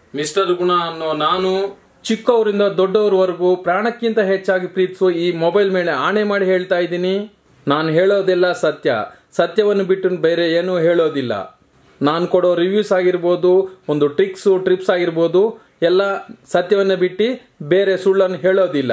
mister ಗುಣ ಅನ್ನೋ ನಾನು ಚಿಕ್ಕವರಿಂದ ದೊಡ್ಡವರವರೆಗೂ ಪ್ರಾಣಕ್ಕಿಂತ ಹೆಚ್ಚಾಗಿ ಪ್ರೀತಿಸುವ ಈ ಮೊಬೈಲ್ ಮೇಲೆ ಆಣೆ ಮಾಡಿ ಹೇಳ್ತಾ ಇದ್ದೀನಿ ನಾನು ಹೇಳೋದೆಲ್ಲ ಸತ್ಯ ಸತ್ಯವನ್ನು ಬಿಟ್ಟು ಬೇರೆ ಏನೂ ಹೇಳೋದಿಲ್ಲ ನಾನು ಕೊಡೋ ರಿವ್ಯೂಸ್ ಆಗಿರ್ಬೋದು ಒಂದು ಟ್ರಿಕ್ಸು ಟ್ರಿಪ್ಸ್ ಆಗಿರ್ಬೋದು ಎಲ್ಲ ಸತ್ಯವನ್ನು ಬಿಟ್ಟು ಬೇರೆ ಸುಳ್ಳನ್ನು ಹೇಳೋದಿಲ್ಲ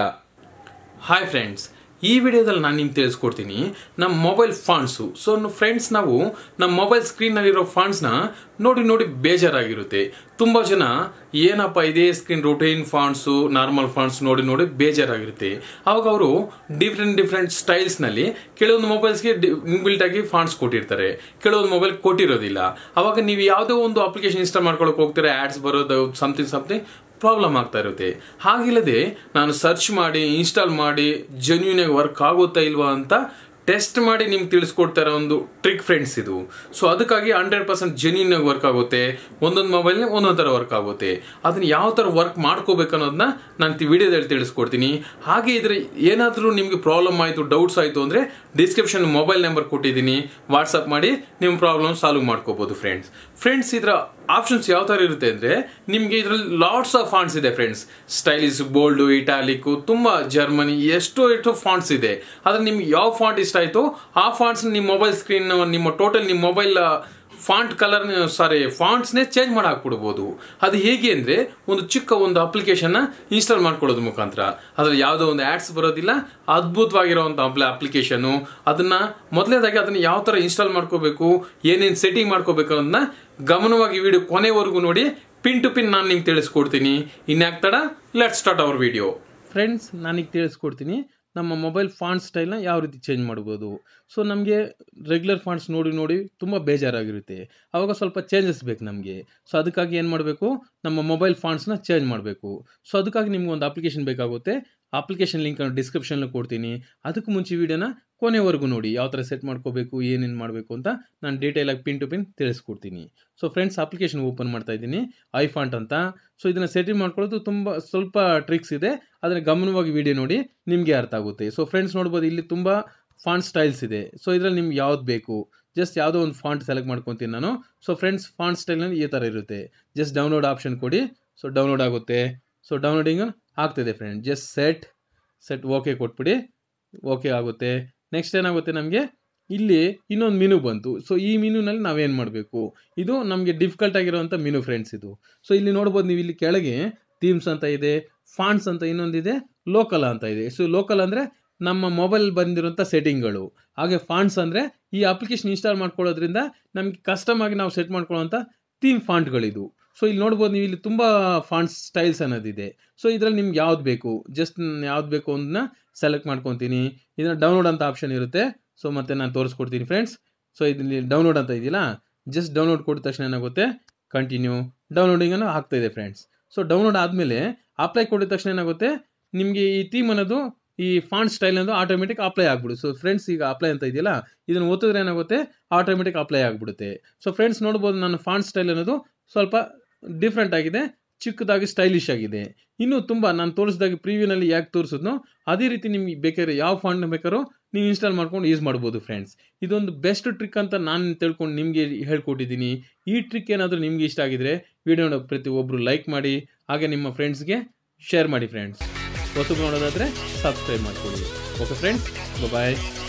ಹಾಯ್ ಫ್ರೆಂಡ್ಸ್ ಈ ವಿಡಿಯೋದಲ್ಲಿ ನಾನು ನಿಮ್ಗೆ ತಿಳಿಸ್ಕೊಡ್ತೀನಿ ನಮ್ಮ ಮೊಬೈಲ್ ಫಾಂಟ್ಸು ಸೊ ಫ್ರೆಂಡ್ಸ್ ನಾವು ನಮ್ಮ ಮೊಬೈಲ್ ಸ್ಕ್ರೀನ್ನಲ್ಲಿರೋ ಫಾಂಟ್ಸ್ನ ನೋಡಿ ನೋಡಿ ಬೇಜಾರಾಗಿರುತ್ತೆ ತುಂಬ ಜನ ಏನಪ್ಪ ಇದೇ screen routine fonts normal fonts ನೋಡಿ ನೋಡಿ ಬೇಜಾರಾಗಿರುತ್ತೆ ಅವಾಗ ಅವರು ಡಿಫ್ರೆಂಟ್ ಡಿಫ್ರೆಂಟ್ ಸ್ಟೈಲ್ಸ್ನಲ್ಲಿ ಕೆಲವೊಂದು ಮೊಬೈಲ್ಸ್ಗೆ ಇನ್ಬಿಲ್ಟ್ ಆಗಿ ಫಾಂಟ್ಸ್ ಕೊಟ್ಟಿರ್ತಾರೆ ಕೆಲವೊಂದು ಮೊಬೈಲ್ ಕೊಟ್ಟಿರೋದಿಲ್ಲ ಅವಾಗ ನೀವು ಯಾವುದೋ ಒಂದು ಅಪ್ಲಿಕೇಶನ್ ಇನ್ಸ್ಟಾಲ್ ಮಾಡ್ಕೊಳಕ್ಕೆ ಹೋಗ್ತಾರೆ ಆ್ಯಡ್ಸ್ ಬರೋದು ಸಮಥಿಂಗ್ ಸಮಥಿಂಗ್ ಪ್ರಾಬ್ಲಮ್ ಆಗ್ತಾ ಇರುತ್ತೆ ಹಾಗಿಲ್ಲದೆ ನಾನು ಸರ್ಚ್ ಮಾಡಿ ಇನ್ಸ್ಟಾಲ್ ಮಾಡಿ ಜೆನ್ಯೂನ್ ಆಗಿ ವರ್ಕ್ ಆಗುತ್ತಾ ಇಲ್ವಾ ಅಂತ ಟೆಸ್ಟ್ ಮಾಡಿ ನಿಮ್ಗೆ ತಿಳಿಸ್ಕೊಡ್ತಾ ಇರೋ ಒಂದು ಟ್ರಿಕ್ ಫ್ರೆಂಡ್ಸ್ ಇದು ಸೊ ಅದಕ್ಕಾಗಿ ಹಂಡ್ರೆಡ್ ಪರ್ಸೆಂಟ್ ಜೆನ್ಯೂನ್ ಆಗಿ ವರ್ಕ್ ಆಗುತ್ತೆ ಒಂದೊಂದು ಮೊಬೈಲ್ನ ಒಂದೊಂದು ಥರ ವರ್ಕ್ ಆಗುತ್ತೆ ಅದನ್ನ ಯಾವ ಥರ ವರ್ಕ್ ಮಾಡ್ಕೋಬೇಕು ಅನ್ನೋದನ್ನ ನಾನು ಈ ವಿಡಿಯೋದಲ್ಲಿ ತಿಳಿಸ್ಕೊಡ್ತೀನಿ ಹಾಗೆ ಇದ್ರೆ ಏನಾದರೂ ನಿಮಗೆ ಪ್ರಾಬ್ಲಮ್ ಆಯಿತು ಡೌಟ್ಸ್ ಆಯಿತು ಅಂದರೆ ಡಿಸ್ಕ್ರಿಪ್ಷನ್ ಮೊಬೈಲ್ ನಂಬರ್ ಕೊಟ್ಟಿದ್ದೀನಿ ವಾಟ್ಸಪ್ ಮಾಡಿ ನಿಮ್ಮ ಪ್ರಾಬ್ಲಮ್ ಸಾಲ್ವ್ ಮಾಡ್ಕೋಬಹುದು ಫ್ರೆಂಡ್ಸ್ ಫ್ರೆಂಡ್ಸ್ ಇದರ ಆಪ್ಷನ್ಸ್ ಯಾವ ಥರ ಇರುತ್ತೆ ಅಂದರೆ ನಿಮಗೆ ಇದರಲ್ಲಿ ಲಾಟ್ಸ್ ಆಫ್ ಫಾಂಟ್ಸ್ ಇದೆ ಫ್ರೆಂಡ್ಸ್ ಸ್ಟೈಲಿಶ್ ಬೋಲ್ಡು ಇಟಾಲಿಕ್ಕು ತುಂಬ ಜರ್ಮನಿ ಎಷ್ಟೋ ಎಷ್ಟೋ ಫಾಂಟ್ಸ್ ಇದೆ ಆದರೆ ನಿಮ್ಗೆ ಯಾವ ಫಾಂಟ್ ಇಷ್ಟ ಆಯಿತು ಆ ಫಾಂಟ್ಸ್ ನಿಮ್ಮ ಮೊಬೈಲ್ ಸ್ಕ್ರೀನ್ ನಿಮ್ಮ ಟೋಟಲ್ ನಿಮ್ಮ ಮೊಬೈಲ್ ಫಾಂಟ್ ಕಲರ್ ಸಾರಿ ಫಾಂಟ್ಸ್ನೇ ಚೇಂಜ್ ಮಾಡಿ ಹಾಕ್ಬಿಡ್ಬೋದು ಅದು ಹೇಗೆ ಅಂದರೆ ಒಂದು ಚಿಕ್ಕ ಒಂದು ಅಪ್ಲಿಕೇಶನ್ನ ಇನ್ಸ್ಟಾಲ್ ಮಾಡ್ಕೊಳ್ಳೋದು ಮುಖಾಂತರ ಅದ್ರಲ್ಲಿ ಯಾವುದೋ ಒಂದು ಆ್ಯಡ್ಸ್ ಬರೋದಿಲ್ಲ ಅದ್ಭುತವಾಗಿರೋವಂಥ ಅಪ್ಲ ಅಪ್ಲಿಕೇಶನು ಅದನ್ನು ಮೊದಲನೇದಾಗಿ ಅದನ್ನು ಯಾವ ಥರ ಇನ್ಸ್ಟಾಲ್ ಮಾಡ್ಕೋಬೇಕು ಏನೇನು ಸೆಟ್ಟಿಂಗ್ ಮಾಡ್ಕೋಬೇಕು ಅನ್ನೋದನ್ನ ಗಮನವಾಗಿ ವಿಡಿಯೋ ಕೊನೆವರೆಗೂ ನೋಡಿ ಪಿನ್ ಟು ಪಿನ್ ನಾನು ನಿಮ್ಗೆ ತಿಳಿಸ್ಕೊಡ್ತೀನಿ ಇನ್ಯಾಕ್ ತಡ let start our video friends ನಾನೀಗ ತಿಳಿಸ್ಕೊಡ್ತೀನಿ ನಮ್ಮ ಮೊಬೈಲ್ ಫಾಂಟ್ ಸ್ಟೈಲ್ನ ಯಾವ ರೀತಿ ಚೇಂಜ್ ಮಾಡ್ಬೋದು ಸೊ ನಮಗೆ ರೆಗ್ಯುಲರ್ ಫಾಂಟ್ಸ್ ನೋಡಿ ನೋಡಿ ತುಂಬ ಬೇಜಾರಾಗಿರುತ್ತೆ ಆವಾಗ ಸ್ವಲ್ಪ ಚೇಂಜಸ್ ಬೇಕು ನಮಗೆ ಸೊ ಅದಕ್ಕಾಗಿ ಏನು ಮಾಡಬೇಕು ನಮ್ಮ ಮೊಬೈಲ್ ಫಾಂಟ್ಸ್ನ ಚೇಂಜ್ ಮಾಡಬೇಕು ಸೊ ಅದಕ್ಕಾಗಿ ನಿಮ್ಗೆ ಒಂದು ಅಪ್ಲಿಕೇಶನ್ ಬೇಕಾಗುತ್ತೆ ಅಪ್ಲಿಕೇಶನ್ ಲಿಂಕ್ ಡಿಸ್ಕ್ರಿಪ್ಷನ್ಲಿ ಕೊಡ್ತೀನಿ ಅದಕ್ಕೆ ಮುಂಚೆ ವಿಡಿಯೋನ ಕೊನೆವರೆಗೂ ನೋಡಿ ಯಾವ ಥರ ಸೆಟ್ ಮಾಡ್ಕೋಬೇಕು ಏನೇನು ಮಾಡಬೇಕು ಅಂತ ನಾನು ಡೀಟೇಲಾಗಿ ಪಿನ್ ಟು ಪಿನ್ ತಿಳಿಸ್ಕೊಡ್ತೀನಿ ಸೊ ಫ್ರೆಂಡ್ಸ್ ಅಪ್ಲಿಕೇಶನ್ ಓಪನ್ ಮಾಡ್ತಾ ಇದ್ದೀನಿ ಐಫಾಂಟ್ ಅಂತ ಸೊ ಇದನ್ನು ಸೆಟ್ಟಿಂಗ್ ಮಾಡ್ಕೊಳ್ಳೋದು ತುಂಬ ಸ್ವಲ್ಪ ಟ್ರಿಕ್ಸ್ ಇದೆ ಅದನ್ನು ಗಮನವಾಗಿ ವಿಡಿಯೋ ನೋಡಿ ನಿಮಗೆ ಅರ್ಥ ಆಗುತ್ತೆ ಸೊ ಫ್ರೆಂಡ್ಸ್ ನೋಡ್ಬೋದು ಇಲ್ಲಿ ತುಂಬ ಫಾಂಟ್ ಸ್ಟೈಲ್ಸ್ ಇದೆ ಸೊ ಇದರಲ್ಲಿ ನಿಮ್ಗೆ ಯಾವ್ದು ಬೇಕು ಜಸ್ಟ್ ಯಾವುದೋ ಒಂದು ಫಾಂಟ್ ಸೆಲೆಕ್ಟ್ ಮಾಡ್ಕೊತೀನಿ ನಾನು ಸೊ ಫ್ರೆಂಡ್ಸ್ ಫಾಂಟ್ ಸ್ಟೈಲ್ನಲ್ಲಿ ಈ ಥರ ಇರುತ್ತೆ ಜಸ್ಟ್ ಡೌನ್ಲೋಡ್ ಆಪ್ಷನ್ ಕೊಡಿ ಸೊ ಡೌನ್ಲೋಡ್ ಆಗುತ್ತೆ ಸೊ ಡೌನ್ಲೋಡಿಂಗ್ ಆಗ್ತಿದೆ friend just set set okay ಕೊಟ್ಬಿಡಿ ಓಕೆ ಆಗುತ್ತೆ ನೆಕ್ಸ್ಟ್ ಏನಾಗುತ್ತೆ ನಮಗೆ ಇಲ್ಲಿ ಇನ್ನೊಂದು ಮಿನು ಬಂತು ಸೊ ಈ ಮಿನುನಲ್ಲಿ ನಾವೇನು ಮಾಡಬೇಕು ಇದು ನಮಗೆ ಡಿಫಿಕಲ್ಟ್ ಆಗಿರೋವಂಥ ಮಿನು ಫ್ರೆಂಡ್ಸ್ ಇದು ಸೊ ಇಲ್ಲಿ ನೋಡ್ಬೋದು ನೀವು ಇಲ್ಲಿ ಕೆಳಗೆ ಥೀಮ್ಸ್ ಅಂತ ಇದೆ ಫಾಂಟ್ಸ್ ಅಂತ ಇನ್ನೊಂದಿದೆ ಲೋಕಲ್ ಅಂತ ಇದೆ ಸೊ ಲೋಕಲ್ ಅಂದರೆ ನಮ್ಮ ಮೊಬೈಲ್ ಬಂದಿರೋಂಥ ಸೆಟ್ಟಿಂಗ್ಗಳು ಹಾಗೆ ಫಾಂಟ್ಸ್ ಅಂದರೆ ಈ ಅಪ್ಲಿಕೇಶನ್ ಇನ್ಸ್ಟಾಲ್ ಮಾಡ್ಕೊಳ್ಳೋದ್ರಿಂದ ನಮಗೆ ಕಸ್ಟಮ್ ಆಗಿ ನಾವು ಸೆಟ್ ಮಾಡ್ಕೊಳ್ಳೋಂಥ ಥೀಮ್ ಫಾಂಟ್ಗಳಿದು ಸೊ ಇಲ್ಲಿ ನೋಡ್ಬೋದು ನೀವು ಇಲ್ಲಿ ತುಂಬ ಫಾಂಟ್ಸ್ ಸ್ಟೈಲ್ಸ್ ಅನ್ನೋದಿದೆ ಸೊ ಇದರಲ್ಲಿ ನಿಮ್ಗೆ ಯಾವ್ದು ಬೇಕು ಜಸ್ಟ್ ಯಾವ್ದು ಬೇಕು ಅನ್ನೋದನ್ನ ಸೆಲೆಕ್ಟ್ ಮಾಡ್ಕೊತೀನಿ ಇದನ್ನ ಡೌನ್ಲೋಡ್ ಅಂತ ಆಪ್ಷನ್ ಇರುತ್ತೆ ಸೊ ಮತ್ತೆ ನಾನು ತೋರಿಸ್ಕೊಡ್ತೀನಿ ಫ್ರೆಂಡ್ಸ್ ಸೊ ಇಲ್ಲಿ ಡೌನ್ಲೋಡ್ ಅಂತ ಇದೆಯಲ್ಲ ಜಸ್ಟ್ ಡೌನ್ಲೋಡ್ ಕೊಡಿದ ತಕ್ಷಣ ಏನಾಗುತ್ತೆ ಕಂಟಿನ್ಯೂ ಡೌನ್ಲೋಡಿಂಗನ್ನು ಆಗ್ತಾ ಇದೆ ಫ್ರೆಂಡ್ಸ್ ಸೊ ಡೌನ್ಲೋಡ್ ಆದಮೇಲೆ ಅಪ್ಲೈ ಕೊಡಿದ ತಕ್ಷಣ ಏನಾಗುತ್ತೆ ನಿಮಗೆ ಈ ಥೀಮ್ ಅನ್ನೋದು ಈ ಫಾಂಟ್ ಸ್ಟೈಲ್ ಅನ್ನೋದು ಆಟೋಮೆಟಿಕ್ ಅಪ್ಲೈ ಆಗ್ಬಿಡು ಸೊ ಫ್ರೆಂಡ್ಸ್ ಈಗ ಅಪ್ಲೈ ಅಂತ ಇದೆಯಲ್ಲ ಇದನ್ನು ಒತ್ತಿದ್ರೆ ಏನಾಗುತ್ತೆ ಆಟೋಮೆಟಿಕ್ ಅಪ್ಲೈ ಆಗಿಬಿಡುತ್ತೆ ಸೊ ಫ್ರೆಂಡ್ಸ್ ನೋಡ್ಬೋದು ನನ್ನ ಫಾಂಟ್ ಸ್ಟೈಲ್ ಅನ್ನೋದು ಸ್ವಲ್ಪ ಡಿಫ್ರೆಂಟ್ ಆಗಿದೆ ಚಿಕ್ಕದಾಗಿ ಸ್ಟೈಲಿಶ್ ಆಗಿದೆ ಇನ್ನು ತುಂಬ ನಾನು ತೋರಿಸಿದಾಗ ಪ್ರಿವ್ಯೂನಲ್ಲಿ ಯಾಕೆ ತೋರಿಸಿದ್ನೋ ಅದೇ ರೀತಿ ನಿಮ್ಗೆ ಬೇಕಾದ್ರೆ ಯಾವ ಫಾಂಟ್ ಬೇಕಾದ್ರೂ ನೀವು ಇನ್ಸ್ಟಾಲ್ ಮಾಡ್ಕೊಂಡು ಯೂಸ್ ಮಾಡ್ಬೋದು ಫ್ರೆಂಡ್ಸ್ ಇದೊಂದು ಬೆಸ್ಟ್ ಟ್ರಿಕ್ ಅಂತ ನಾನು ತಿಳ್ಕೊಂಡು ನಿಮಗೆ ಹೇಳ್ಕೊಟ್ಟಿದ್ದೀನಿ ಈ ಟ್ರಿಕ್ ಏನಾದರೂ ನಿಮ್ಗೆ ಇಷ್ಟ ಆಗಿದ್ರೆ ವಿಡಿಯೋನ ಪ್ರತಿಯೊಬ್ಬರು ಲೈಕ್ ಮಾಡಿ ಹಾಗೆ ನಿಮ್ಮ ಫ್ರೆಂಡ್ಸ್ಗೆ ಶೇರ್ ಮಾಡಿ ಫ್ರೆಂಡ್ಸ್ ಹೊಸಬು ನೋಡೋದಾದರೆ ಸಬ್ಸ್ಕ್ರೈಬ್ ಮಾಡ್ಕೊಳ್ಳಿ ಓಕೆ ಫ್ರೆಂಡ್ಸ್ ಬಾಯ್